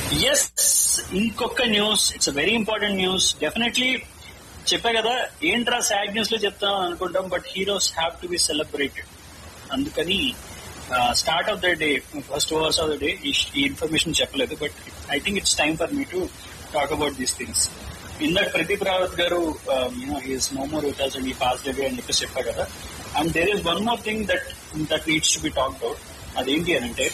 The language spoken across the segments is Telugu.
ఎస్ ఇంకొక news it's very important news definitely చెప్పా కదా ఏంట్రా సాడ్ న్యూస్ లో చెప్తాం అనుకుంటాం but heroes have to be celebrated అందుకని start of the day first hours of the day ఈ ఇన్ఫర్మేషన్ చెప్పలేదు but I think it's time for me to talk about these things ఇందాక ప్రదీప్ రావత్ గారు you know he's no more with us and ఈ పాస్ డే అని చెప్పేసి చెప్పా కదా and there is one more thing that that needs to be talk out అదేంటి అని అంటే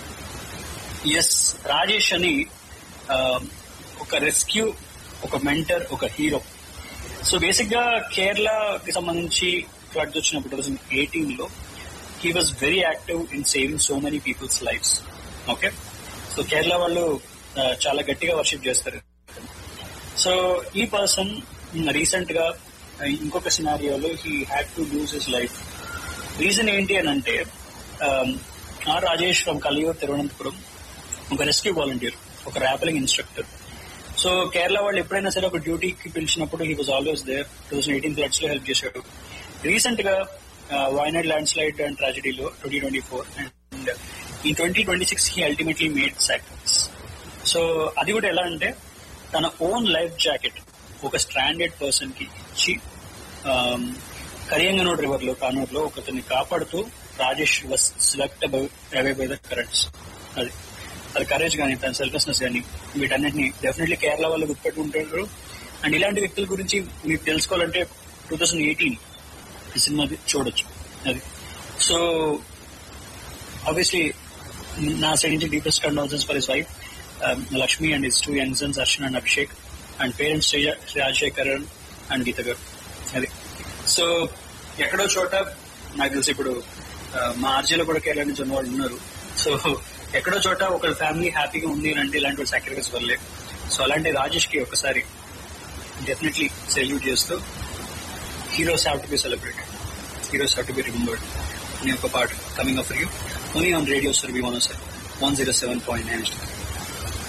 ఎస్ రాజేష్ అని ఆ, ఒక రెస్క్యూ ఒక మెంటర్ ఒక హీరో సో బేసిక్ గా కేరళకి సంబంధించి ఫ్లడ్స్ వచ్చినప్పుడు టూ థౌసండ్ ఎయిటీన్ లో he was very active in saving so many people's lifes okay so Kerala వాళ్ళు ఆ, చాలా గట్టిగా వర్షిప్ చేస్తారు సో ఈ పర్సన్ రీసెంట్ గా ఆ, ఇంకొక సినారియోలో he had to lose his life reason ఏంటి అని అంటే ఆర్ రాజేష్ ఫ్రమ్ కలియూర్ తిరువనంతపురం ఒక రెస్క్యూ వాలంటీర్ ఒక ర్యాపలింగ్ ఇన్స్ట్రక్టర్ సో కేరళ వాళ్ళు ఎప్పుడైనా సరే ఒక డ్యూటీకి పిలిచినప్పుడు he was always there two thousand eighteen floods లో హెల్ప్ చేశాడు రీసెంట్ గా వైనాడ్ ల్యాండ్ స్లైడ్ అండ్ ట్రాజడీలో ట్వంటీ ట్వంటీ ఫోర్ అండ్ ఈ twenty twenty six he ultimately made sacrifice so అది కూడా ఎలా అంటే తన ఓన్ లైఫ్ జాకెట్ ఒక స్ట్రాండెడ్ పర్సన్ కి ఇచ్చి కరియంగనోడ్ రివర్ లో కానూర్ లో ఒకరిని కాపాడుతూ Rajesh was select away by the currents అది అది కరేజ్ కానీ తన సెల్ఫ్లెస్నెస్ కానీ వీటన్నిటిని డెఫినెట్లీ కేరళ వాళ్ళు గుర్తుపెట్టుకుంటారు అండ్ ఇలాంటి వ్యక్తుల గురించి మీకు తెలుసుకోవాలంటే టూ థౌసండ్ ఎయిటీన్ ఈ సినిమా చూడొచ్చు అది సో ఆబ్వియస్లీ నా సైడ్ నుంచి deepest condolence for his wife Lakshmi and his two young sons Arshan and Abhishek and parents Rajasekharan and Geetha గారు అది సో ఎక్కడో చోట నాకు తెలిసి ఇప్పుడు ఆ, మా ఆర్జీలో కూడా కేరళ నుంచి ఉన్న వాళ్ళు ఉన్నారు సో ఎక్కడో చోట ఒక ఫ్యామిలీ హ్యాపీగా ఉంది అని అంటే ఇలాంటి సాక్రిఫైస్ వల్లే సో అలాంటి రాజేష్ కి ఒకసారి డెఫినెట్లీ సెల్యూట్ చేస్తూ heroes have to be celebrated heroes have to be remembered అనే ఒక పాట coming of you only on radio service one one zero seven point nine